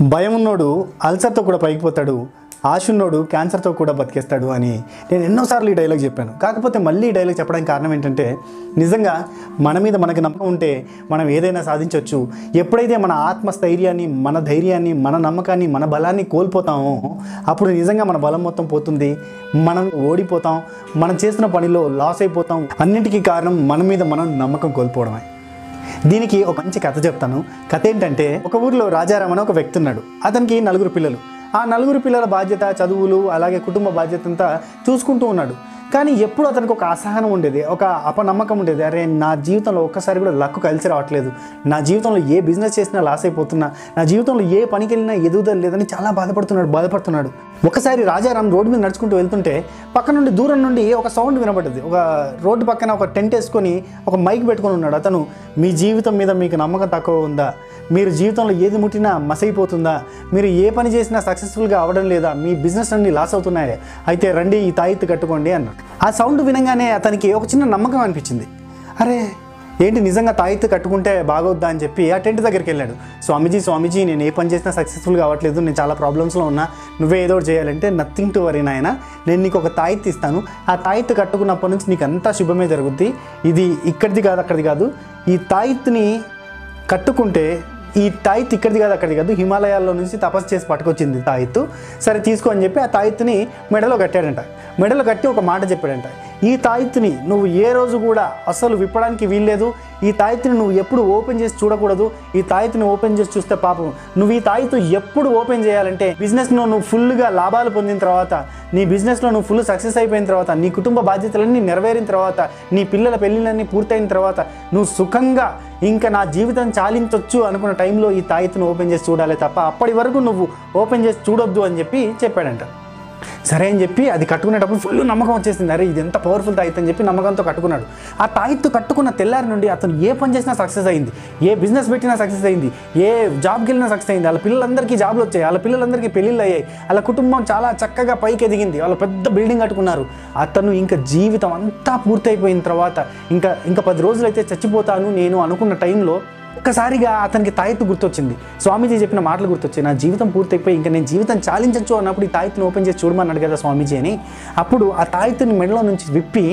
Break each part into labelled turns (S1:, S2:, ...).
S1: భయం ఉన్నోడు అల్సర్తో కూడా పైకి పోతాడు ఆశ ఉన్నోడు క్యాన్సర్తో కూడా బతికేస్తాడు అని నేను ఎన్నోసార్లు ఈ డైలాగ్ చెప్పాను కాకపోతే మళ్ళీ ఈ డైలాగ్ చెప్పడానికి కారణం ఏంటంటే నిజంగా మన మీద మనకు నమ్మకం ఉంటే మనం ఏదైనా సాధించవచ్చు ఎప్పుడైతే మన ఆత్మస్థైర్యాన్ని మన ధైర్యాన్ని మన నమ్మకాన్ని మన బలాన్ని కోల్పోతామో అప్పుడు నిజంగా మన బలం మొత్తం పోతుంది మనం ఓడిపోతాం మనం చేస్తున్న పనిలో లాస్ అయిపోతాం అన్నిటికీ కారణం మన మీద మనం నమ్మకం కోల్పోవడమే దీనికి ఒక మంచి కథ చెప్తాను కథ ఏంటంటే ఒక ఊర్లో రాజారాం అని ఒక వ్యక్తి ఉన్నాడు అతనికి నలుగురు పిల్లలు ఆ నలుగురు పిల్లల బాధ్యత చదువులు అలాగే కుటుంబ బాధ్యత అంతా చూసుకుంటూ ఉన్నాడు కానీ ఎప్పుడు అతనికి ఒక అసహనం ఉండేది ఒక అపనమ్మకం ఉండేది అరే నా జీవితంలో ఒక్కసారి కూడా లక్కు కలిసి రావట్లేదు నా జీవితంలో ఏ బిజినెస్ చేసినా లాస్ అయిపోతున్నా నా జీవితంలో ఏ పనికి వెళ్ళినా ఎదుగుదల లేదని చాలా బాధపడుతున్నాడు బాధపడుతున్నాడు ఒకసారి రాజారాం రోడ్డు మీద నడుచుకుంటూ వెళ్తుంటే పక్క నుండి దూరం నుండి ఒక సౌండ్ వినబడ్డది ఒక రోడ్డు పక్కన ఒక టెంట్ వేసుకొని ఒక మైక్ పెట్టుకొని ఉన్నాడు అతను మీ జీవితం మీద మీకు నమ్మకం తక్కువ ఉందా మీరు జీవితంలో ఏది ముట్టినా మసైపోతుందా మీరు ఏ పని చేసినా సక్సెస్ఫుల్గా అవ్వడం లేదా మీ బిజినెస్ అన్ని లాస్ అవుతున్నాయి అయితే రండి ఈ తాయిత్తు కట్టుకోండి అన్నాడు ఆ సౌండ్ వినగానే అతనికి ఒక చిన్న నమ్మకం అనిపించింది అరే ఏంటి నిజంగా తాయిత్తు కట్టుకుంటే బాగోద్దా అని చెప్పి ఆ టెంట్ దగ్గరికి వెళ్ళాడు స్వామీజీ స్వామీజీ నేను ఏ పని చేసినా సక్సెస్ఫుల్గా అవ్వట్లేదు నేను చాలా ప్రాబ్లమ్స్లో ఉన్నా నువ్వే ఏదో ఒకటి చేయాలంటే నథింగ్ టు వరీ నాయన నేను నీకు ఒక తాయిత్తు ఇస్తాను ఆ తాయిత్తు కట్టుకున్నప్పటి నుంచి నీకు అంతా శుభమే జరుగుద్ది ఇది ఇక్కడిది కాదు అక్కడిది కాదు ఈ తాయిత్తుని కట్టుకుంటే ఈ తాయిత్ ఇక్కడిది కాదు అక్కడిది కాదు హిమాలయాల్లో నుంచి తపస్సు చేసి పట్టుకొచ్చింది తాయిత్తు సరే తీసుకో అని చెప్పి ఆ తాయిత్తుని మెడలో కట్టాడంట మెడలో కట్టి ఒక మాట చెప్పాడంట ఈ తాయిత్తుని నువ్వు ఏ రోజు కూడా అసలు విప్పడానికి వీల్లేదు ఈ తాయిత్తుని నువ్వు ఎప్పుడు ఓపెన్ చేసి చూడకూడదు ఈ తాయిత్తుని ఓపెన్ చేసి చూస్తే పాపం నువ్వు ఈ తాయిత్తు ఎప్పుడు ఓపెన్ చేయాలంటే బిజినెస్లో నువ్వు ఫుల్గా లాభాలు పొందిన తర్వాత నీ బిజినెస్లో నువ్వు ఫుల్ సక్సెస్ అయిపోయిన తర్వాత నీ కుటుంబ బాధ్యతలన్నీ నెరవేరిన తర్వాత నీ పిల్లల పెళ్ళిళ్ళన్నీ పూర్తయిన తర్వాత నువ్వు సుఖంగా ఇంకా నా జీవితం చాలించొచ్చు అనుకున్న టైంలో ఈ తాయిత్తును ఓపెన్ చేసి చూడాలి తప్ప అప్పటి వరకు నువ్వు ఓపెన్ చేసి చూడొద్దు అని చెప్పి చెప్పాడంట సరే అని చెప్పి అది కట్టుకునేటప్పుడు ఫుల్ నమ్మకం వచ్చేసింది అరే ఇది ఎంత పవర్ఫుల్ తాయిత్ అని చెప్పి నమ్మకంతో కట్టుకున్నాడు ఆ తాయిత్తు కట్టుకున్న తెల్లారి నుండి అతను ఏ పని చేసినా సక్సెస్ అయింది ఏ బిజినెస్ పెట్టినా సక్సెస్ అయింది ఏ జాబ్కి వెళ్ళినా సక్సెస్ అయింది వాళ్ళ పిల్లలందరికీ జాబ్లు వచ్చాయి వాళ్ళ పిల్లలందరికీ పెళ్ళిళ్ళు అయ్యాయి వాళ్ళ కుటుంబం చాలా చక్కగా పైకి ఎదిగింది వాళ్ళ పెద్ద బిల్డింగ్ కట్టుకున్నారు అతను ఇంకా జీవితం అంతా పూర్తయిపోయిన తర్వాత ఇంకా ఇంకా పది రోజులైతే చచ్చిపోతాను నేను అనుకున్న టైంలో ఒక్కసారిగా అతనికి తాయెత్తు గుర్తొచ్చింది స్వామీజీ చెప్పిన మాటలు గుర్తొచ్చాయి నా జీవితం పూర్తయిపోయి ఇంకా నేను జీవితం చాలించచ్చు అన్నప్పుడు ఈ తాయెత్తుని ఓపెన్ చేసి చూడమన్నాడు కదా స్వామీజీ అని అప్పుడు ఆ తాయెత్తుని మెడలో నుంచి విప్పి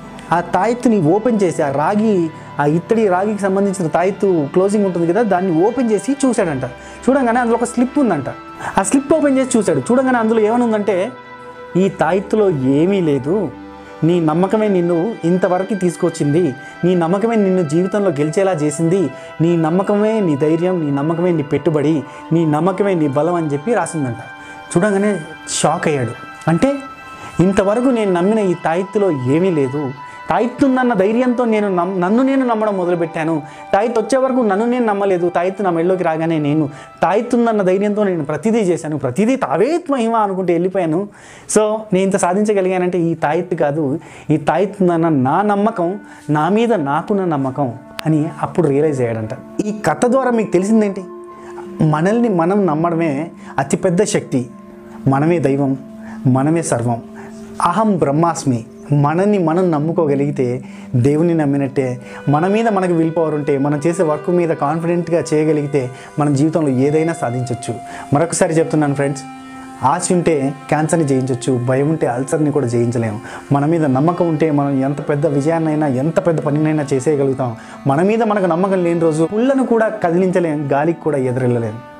S1: ఆ తాయెత్తుని ఓపెన్ చేసి ఆ రాగి ఆ ఇత్తడి రాగికి సంబంధించిన తాయెత్తు క్లోజింగ్ ఉంటుంది కదా దాన్ని ఓపెన్ చేసి చూశాడంట చూడంగానే అందులో ఒక స్లిప్ ఉందంట ఆ స్లిప్ ఓపెన్ చేసి చూశాడు చూడంగానే అందులో ఏమని ఉందంటే ఈ తాయెత్తులో ఏమీ లేదు నీ నమ్మకమే నిన్ను ఇంతవరకు తీసుకొచ్చింది నీ నమ్మకమే నిన్ను జీవితంలో గెలిచేలా చేసింది నీ నమ్మకమే నీ ధైర్యం నీ నమ్మకమే నీ పెట్టుబడి నీ నమ్మకమే నీ బలం అని చెప్పి రాసిందంట చూడంగానే షాక్ అయ్యాడు అంటే ఇంతవరకు నేను నమ్మిన ఈ తాయిత్తులో ఏమీ లేదు తాయిత్తుందన్న ధైర్యంతో నేను నమ్ నన్ను నేను నమ్మడం మొదలుపెట్టాను తాయిత్ వచ్చే వరకు నన్ను నేను నమ్మలేదు తాయిత్తు నా మెళ్ళలోకి రాగానే నేను తాయిత్తుందన్న ధైర్యంతో నేను ప్రతిదీ చేశాను ప్రతిదీ తావేత్ మహిమ అనుకుంటే వెళ్ళిపోయాను సో నేను ఇంత సాధించగలిగానంటే ఈ తాయిత్తు కాదు ఈ తాయిత్తుందన్న నా నమ్మకం నా మీద నాకున్న నమ్మకం అని అప్పుడు రియలైజ్ అయ్యాడంట ఈ కథ ద్వారా మీకు తెలిసిందేంటి మనల్ని మనం నమ్మడమే అతిపెద్ద శక్తి మనమే దైవం మనమే సర్వం అహం బ్రహ్మాస్మి మనల్ని మనం నమ్ముకోగలిగితే దేవుని నమ్మినట్టే మన మీద మనకు విల్ పవర్ ఉంటే మనం చేసే వర్క్ మీద కాన్ఫిడెంట్గా చేయగలిగితే మన జీవితంలో ఏదైనా సాధించవచ్చు మరొకసారి చెప్తున్నాను ఫ్రెండ్స్ ఆశ ఉంటే క్యాన్సర్ని జయించవచ్చు భయం ఉంటే అల్సర్ని కూడా జయించలేము మన మీద నమ్మకం ఉంటే మనం ఎంత పెద్ద విజయాన్నైనా ఎంత పెద్ద పనినైనా చేసేయగలుగుతాం మన మీద మనకు నమ్మకం లేని రోజు పుల్లను కూడా కదిలించలేం గాలికి కూడా ఎదురెళ్ళలేం